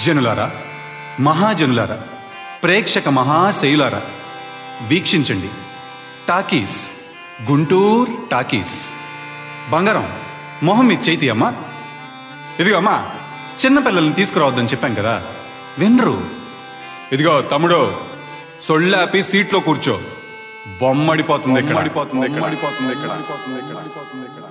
జనులారా మహాజనులారా ప్రేక్షక మహాశైలారా వీక్షించండి టాకీస్ గుంటూర్ టాకీస్ బంగారం మొహం మీద చేతి అమ్మా ఇదిగో అమ్మా చిన్నపిల్లల్ని తీసుకురావద్దని చెప్పాం కదా వినరు ఇదిగో తమ్ముడు సొళ్ళాపి సీట్లో కూర్చో బొమ్మడిపోతుంది ఇక్కడ అడిపోతుంది ఇక్కడ అడిపోతుంది ఇక్కడ అడిపోతుంది ఇక్కడ అడిపోతుంది ఇక్కడ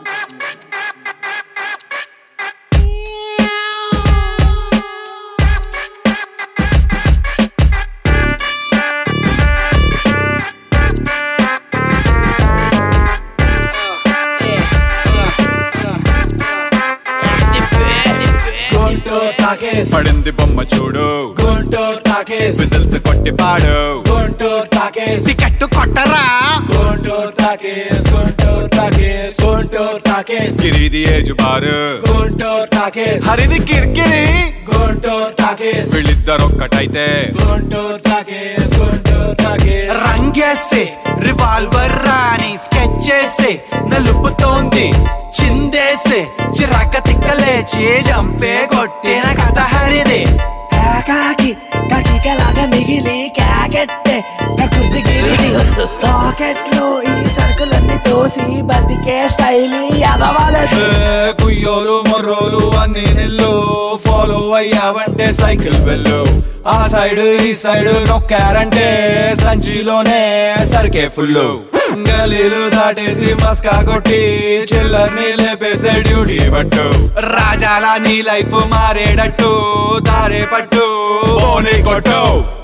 గుంటూరు టాకీస్ పడింది బొమ్మ చూడు గుంటూరు టాకీస్ విజిల్స్ కొట్టి పాడు గుంటూరు టాకీస్ టికెట్ కొట్టరా Guntur Talkies Guntur Talkies Guntur Talkies గిరిది ఏజు బారు గుంటూరు టాకీస్ హరిది కిరికిరి గుంటూరు టాకీస్ వీళ్ళిద్దరు ఒక్కటైతే గుంటూరు టాకీస్ గుంటూరు టాకీస్ రంగేసి రివాల్వర్ రాని స్కెచ్ చేసి నలుపుతోంది చిందేసి చిరాక తిక్కలేచి చంపే కొట్టిన కథ హరిది కాకి కకికలాగా మిగిలి కాకెట్టే కకుర్తి గిరిది పాకెట్ లో ఈ సరుకులన్నీ తోసి బతికే స్టైల్ ఎదవాలది కుయ్యోలు మొర్రోలు అన్ని నెల్లు ఫాలో అయ్యావంటే సైకిల్ వెళ్ళు ఆ సైడ్ ఈ సైడ్ నొక్కారంటే సంచిలోనే సరికే ఫుల్ గలీలు దాటేసి మస్కా కొట్టి చిల్లర్ని లేపేసే డ్యూటీ పట్టు రాజాల నీ లైఫ్ మారేటట్టు దారే పట్టు ఓని కొట్టు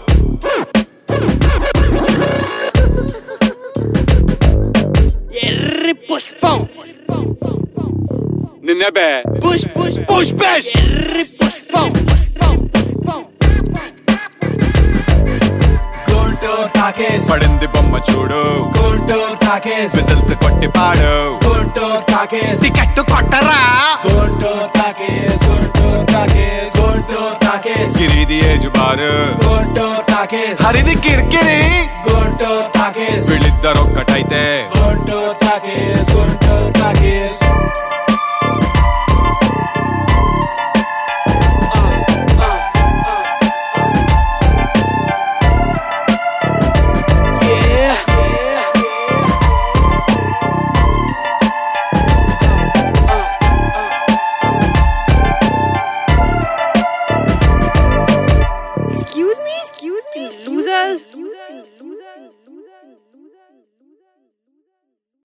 ఎర్రి పుష్పం నిన్నే బే పుష్ పుష్ పుష్ బేష్ ఎర్రి పుష్పం పుష్పం పుష్పం గుంటూరు టాకీస్ పడింది బొమ్మ చూడు గుంటూరు టాకీస్ విజిల్స్ కొట్టి పాడు గుంటూరు టాకీస్ టికెట్ కొట్టరా Guntur Talkies Guntur Talkies Guntur Talkies గిరిది ఏజు బారు గుంటూరు టాకీస్ హరిది కిరికిరి గుంటూరు టాకీస్ వీళ్ళిద్దరు ఒక్కటైతే గుంటూరు టాకీస్ గుంటూరు టాకీస్